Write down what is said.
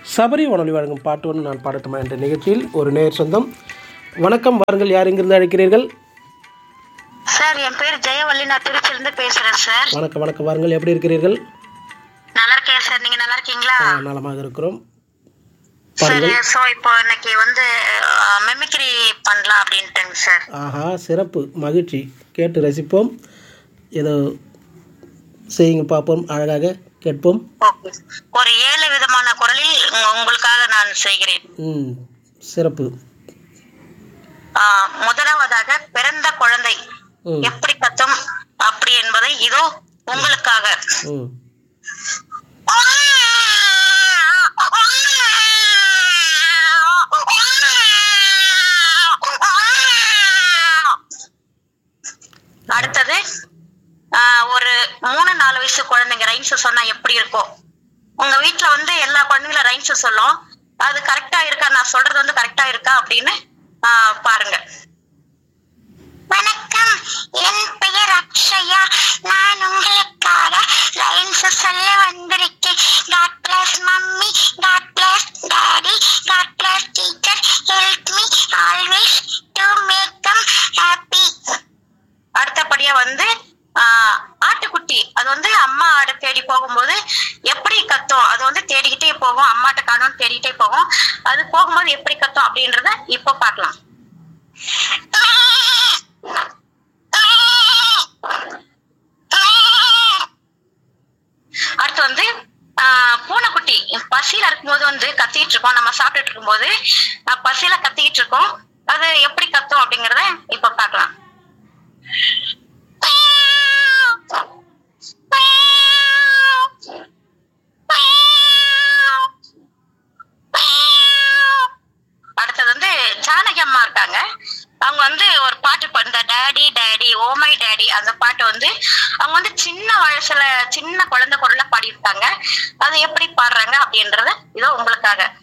சபரி வானொலி வழங்கும் பாட்டு ஒன்று நான் பாடட்டுமா என்ற நிகழ்ச்சியில் ஒரு நேர் சொந்தம் வணக்கம் வாருங்கள் யார் எங்கிருந்து அழைக்கிறீர்கள் சார் என் பேர் ஜெயவள்ளி நான் திருச்சியிலிருந்து பேசுறேன் சார் வணக்கம் வணக்கம் வாருங்கள் எப்படி இருக்கிறீர்கள் நல்லா இருக்கேன் சார் நீங்க நல்லா இருக்கீங்களா ஆ, நலமாக இருக்கிறோம் சரி பாருங்கள் சோ இப்போ இன்னைக்கு வந்து மெமிக்ரி பண்ணலாம் அப்படின்ட்டுங்க சார் ஆஹா சிறப்பு மகிழ்ச்சி கேட்டு ரசிப்போம் ஏதோ செய்யுங்க பார்ப்போம் அழகாக கேட்போம் ஓகே ஒரு ஏழு விதமான குரலில் உங்க- உங்களுக்காக நான் செய்கிறேன் ம் சிறப்பு ஆ, முதலாவதாக பிறந்த குழந்தை ம் எப்படி கத்தும் அப்படி என்பதை இதோ உங்களுக்காக ம் அடுத்தது ஆஹ், ஒரு மூணு நாலு வயசு குழந்தைங்க ரைம்ஸ் சொன்னா எப்படி இருக்கும் உங்க வீட்ல வந்து எல்லா குழந்தைங்களும் ரைம்ஸ் சொல்லும் அது கரெக்டா இருக்கா நான் சொல்றது வந்து கரெக்டா இருக்கா அப்படின்னு ஆஹ், பாருங்க வணக்கம் என் பெயர் அக்ஷயா நான் உங்களுக்காக ரைம்ஸ் சொல்ல வந்திருக்கேன் God bless mummy God bless daddy God bless teacher help me always to make them happy அடுத்தபடியா வந்து ஆஹ், ஆட்டுக்குட்டி அது வந்து அம்மா ஆடு தேடி போகும்போது எப்படி கத்தும் அது வந்து தேடிக்கிட்டே போகும் அம்மாட்ட காணும்னு தேடிக்கிட்டே போகும் அது போகும்போது எப்படி கத்தும் அப்படின்றத இப்போ பார்க்கலாம் அடுத்து வந்து ஆஹ், பூனைக்குட்டி பசியில இருக்கும்போது வந்து கத்திட்டு இருக்கோம் நம்ம சாப்பிட்டுட்டு இருக்கும்போது ஆஹ், பசியில கத்திக்கிட்டு இருக்கோம் அது எப்படி கத்தும் அப்படிங்கறத இப்ப பார்க்கலாம் அடுத்தது வந்து ஜானகி அம்மா இருக்காங்க அவங்க வந்து ஒரு பாட்டு பா- இந்த daddy daddy oh my daddy அந்த பாட்டு வந்து அவங்க வந்து சின்ன வயசுல சின்ன குழந்தை குரல்ல பாடியிருக்காங்க அது எப்படி பாடுறாங்க அப்படின்றத இதோ உங்களுக்காக